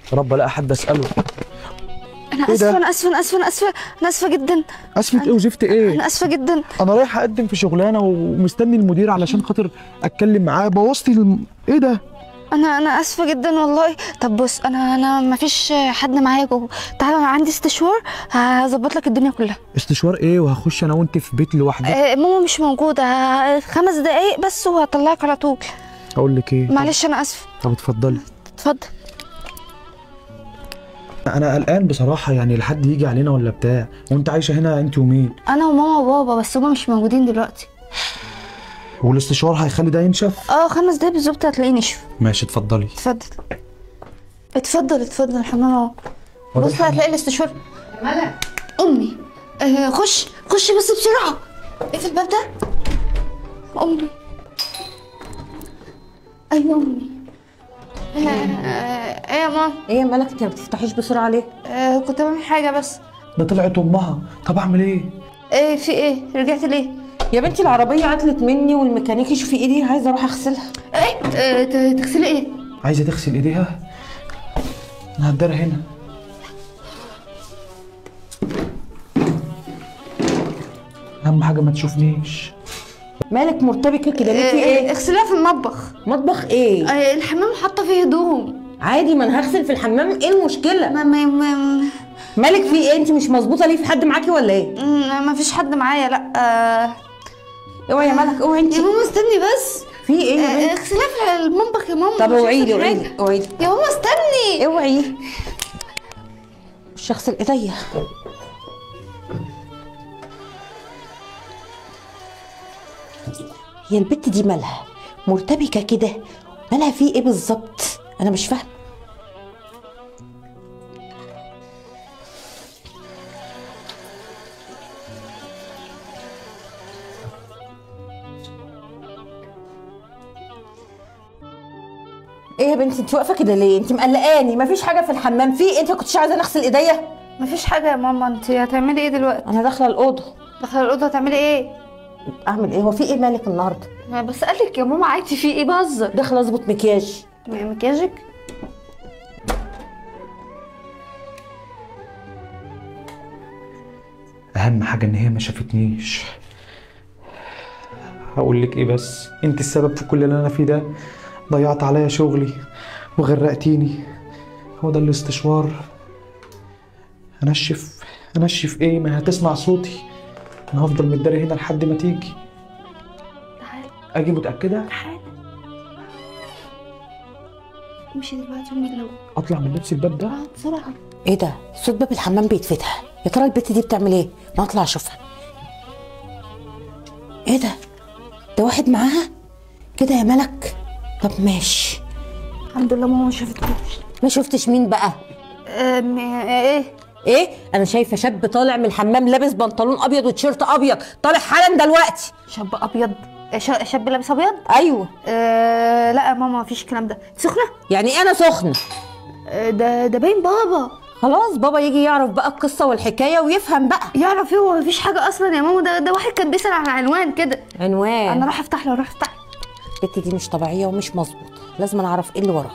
يا رب الاقي حد اساله انا إيه ده؟ اسفه انا اسفه انا اسفه انا اسفه انا اسفه جدا اسفه ايه وزفت ايه انا اسفه جدا انا رايح اقدم في شغلانه ومستني المدير علشان خاطر اتكلم معاه بوظتي الم... ايه ده انا انا اسفه جدا والله طب بص انا انا ما فيش حد معايا جوه تعالى انا عندي استشوار هظبط لك الدنيا كلها استشوار ايه وهخش انا وانت في بيت لوحدي آه، ماما مش موجوده ه- خمس دقايق بس وهطلعك على طول اقول لك ايه معلش انا اسفه طب اتفضلي اتفضل انا قلقان بصراحه يعني لحد يجي علينا ولا بتاع وانت عايشه هنا انت ومين انا وماما وبابا بس هما مش موجودين دلوقتي والاستشوار هيخلي ده ينشف اه خمس دقايق بالظبط هتلاقيه نشف ماشي اتفضلي اتفضل اتفضل اتفضل الحمام اهو هو ده بص الحمام؟ هتلاقي الاستشوار ملك امي آه خش خش بس بسرعه اقفل الباب ده امي ايوه امي آه، آه، ايه يا ماما ايه يا ملك انت ما بتفتحيش بسرعه ليه آه كنت بعمل حاجه بس ده طلعت امها طب اعمل ايه ايه في ايه رجعت ليه يا بنتي العربيه عطلت مني والميكانيكي شوفي ايدي عايزه اروح اغسلها ايه آه، ت- تغسلي ايه عايزه تغسل ايديها انا هديرها هنا اهم حاجه ما تشوفنيش مالك مرتبكه كده ليه في آه، ايه اغسليها في المطبخ مطبخ ايه آه، الحمام حاطه فيه هدوم عادي ما انا هغسل في الحمام ايه المشكله ما ما ما مالك في ايه انت مش مظبوطه ليه في حد معاكي ولا ايه مم، ما فيش حد معايا لا آه، اوعي يا ملك اوعي انت يا ماما استني بس في ايه يا آه، بنتي اغسليها في المطبخ يا ماما طب مش اوعي لي هيحصل اوعي حاجة. لي اوعي لي يا ماما استني اوعي مش هغسل ايديا هي البت دي مالها مرتبكه كده مالها في ايه بالظبط انا مش فاهمه ايه يا بنتي انت واقفه كده ليه انت مقلقاني مفيش حاجه في الحمام في إيه؟ انت كنتش عايزه نغسل ايديا ما فيش حاجه يا ماما انت هتعملي ايه دلوقتي انا داخله الاوضه داخله الاوضه هتعملي ايه اعمل ايه هو في ايه مالك النهارده ما بسالك يا ماما عادي في ايه بهزر داخله اظبط مكياج م- مكياجك اهم حاجه ان هي ما شافتنيش هقول لك ايه بس انت السبب في كل اللي انا فيه ده ضيعت عليا شغلي وغرقتيني هو ده الاستشوار انشف انشف ايه ما هتسمع صوتي انا هفضل متداري هنا لحد ما تيجي تعالى اجي متاكده تعالى امشي دلوقتي امي لو اطلع من لبس الباب ده اه بسرعه ايه ده صوت باب الحمام بيتفتح يا ترى البت دي بتعمل ايه ما اطلع اشوفها ايه ده ده واحد معاها كده يا ملك طب ماشي الحمد لله ماما ما شافتكوش ما شفتش مين بقى أم، ايه ايه انا شايفه شاب طالع من الحمام لابس بنطلون ابيض وتيشيرت ابيض طالع حالا دلوقتي شاب ابيض ش- شاب لابس ابيض ايوه أه لا يا ماما ما فيش الكلام ده سخنه يعني انا سخنه أه ده ده باين بابا خلاص بابا يجي يعرف بقى القصه والحكايه ويفهم بقى يعرف ايه هو ما فيش حاجه اصلا يا ماما ده ده واحد كان بيسال على عنوان كده عنوان انا راح افتح له راح افتح البت دي مش طبيعيه ومش مظبوطه لازم أنا اعرف ايه اللي وراها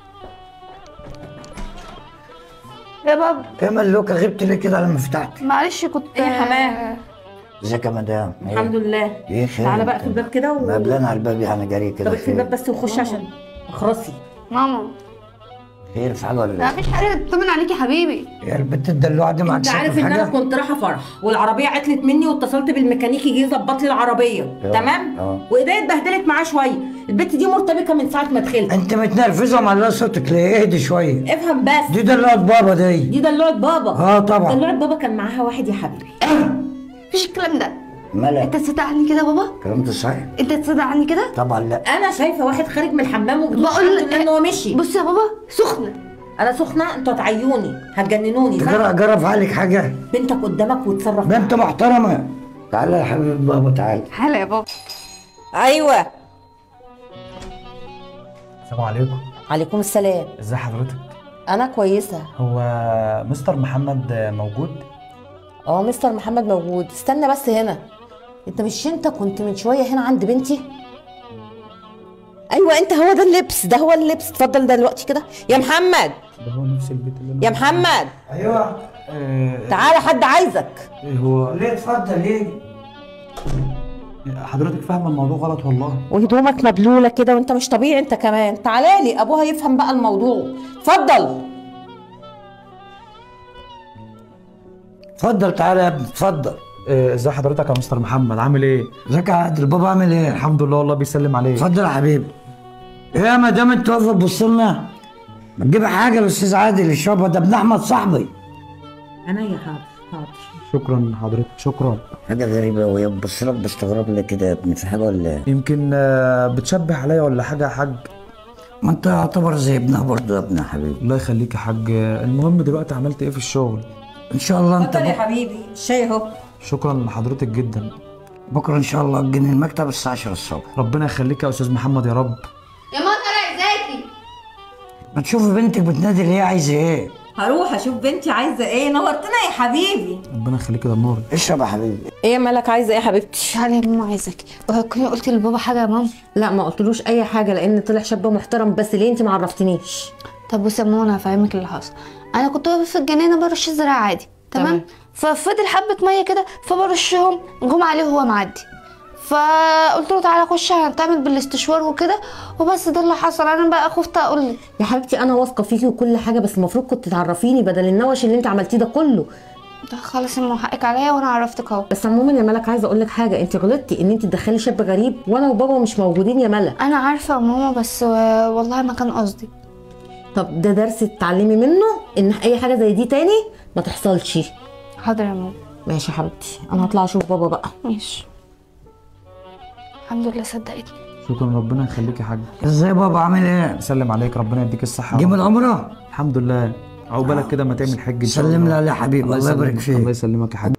يا بابا يا ملوكة غبت ليه كده لما فتحت معلش كنت إيه يا حماه؟ ازيك يا مدام إيه؟ الحمد لله ايه خير تعالى بقى في الباب كده و... مقابلين على الباب يعني جري كده طب في الباب خير بس وخش عشان اخرسي ماما خير في حاجه ولا ما ايه؟ فيش حاجه تطمن عليك يا حبيبي يا البت الدلوعه دي معاك انت عارف ان انا كنت رايحه فرح والعربيه عطلت مني واتصلت بالميكانيكي جه يظبط لي العربيه اه، تمام اه. وايديا اتبهدلت معاه شويه البت دي مرتبكه من ساعه ما دخلت انت متنرفزه معلقه صوتك ليه اهدي شويه افهم بس دي دلوعه بابا دي دي دلوعه بابا اه طبعا دلوعه بابا كان معاها واحد يا حبيبي مفيش الكلام ده ملك انت تصدق عني كده يا بابا كلام ده صحيح انت تصدق عني كده طبعا لا انا شايفه واحد خارج من الحمام وبتقول بقول الحمد لله ان هو مشي بص يا بابا سخنه انا سخنه انتوا هتعيوني هتجننوني صح جرى جرى في عليك حاجه بنتك قدامك وتصرف بنت محترمه تعالى يا حبيب بابا تعالى حلو يا بابا ايوه السلام عليكم عليكم السلام ازي حضرتك انا كويسه هو مستر محمد موجود اه مستر محمد موجود استنى بس هنا انت مش انت كنت من شويه هنا عند بنتي ايوه انت هو ده اللبس ده هو اللبس اتفضل ده دلوقتي كده يا محمد ده هو نفس البيت اللي انا يا محمد ايوه آه تعالى حد عايزك هو ليه اتفضل ليه حضرتك فاهمه الموضوع غلط والله وهدومك مبلوله كده وانت مش طبيعي انت كمان تعالى لي ابوها يفهم بقى الموضوع اتفضل اتفضل تعالى يا ابني اتفضل آه، ازي حضرتك يا مستر محمد عامل ايه ازيك يا عادل بابا عامل ايه الحمد لله والله بيسلم عليك اتفضل يا حبيبي ايه يا مدام انت واقفه تبص لنا ما تجيب حاجه للاستاذ عادل يشربها ده ابن احمد صاحبي انا يا حاضر حاضر شكرا حضرتك شكرا حاجة غريبة وهي بتبص لك باستغراب ليه كده يا ابني في حاجة ولا ايه؟ يمكن آه، بتشبه عليا ولا حاجه يا حاج ما انت يعتبر زي ابنها برضه يا ابني يا حبيبي الله يخليك يا حاج آه، المهم دلوقتي عملت ايه في الشغل ان شاء الله انت اتفضل يا بك- حبيبي الشاي اهو شكرا لحضرتك جدا بكره ان شاء الله تجيني المكتب الساعه 10 الصبح ربنا يخليك يا استاذ محمد يا رب يا ماما انا عايزاكي ما تشوفي بنتك بتنادي ليه عايزه ايه هروح اشوف بنتي عايزه ايه نورتنا يا حبيبي ربنا يخليك يا نور اشرب يا حبيبي ايه مالك عايزه ايه يا حبيبتي تعالي يا ماما عايزاكي وهتكوني قلتي لبابا حاجه يا ماما لا ما قلتلوش اي حاجه لان طلع شاب محترم بس ليه انت ما عرفتنيش طب بصي يا ماما انا هفهمك اللي حصل انا كنت واقفه في الجنينه برش الزراعه عادي تمام تمام. ففضل حبه ميه كده فبرشهم جم عليه وهو معدي فقلت له تعالى خش هنتعمل بالاستشوار وكده وبس ده اللي حصل انا بقى خفت اقول لك يا حبيبتي انا واثقه فيكي وكل حاجه بس المفروض كنت تعرفيني بدل النوش اللي انت عملتيه ده كله ده خلاص يا ماما حقك عليا وانا عرفتك اهو بس عموما يا ملك عايزه اقول لك حاجه انت غلطتي ان انت تدخلي شاب غريب وانا وبابا مش موجودين يا ملك انا عارفه يا ماما بس آه، والله ما كان قصدي طب ده درس تتعلمي منه ان اي حاجه زي دي تاني ما تحصلش حاضر يا ماما ماشي يا حبيبتي انا هطلع اشوف بابا بقى ماشي الحمد لله صدقتني شكرا ربنا يخليك يا حاج ازاي بابا عامل ايه سلم عليك ربنا يديك الصحه جيب العمره الحمد لله عقبالك كده ما تعمل حج إن شاء سلم الله. لي عليه يا حبيبي الله يسلمك- يبارك فيك الله يسلمك يا حاج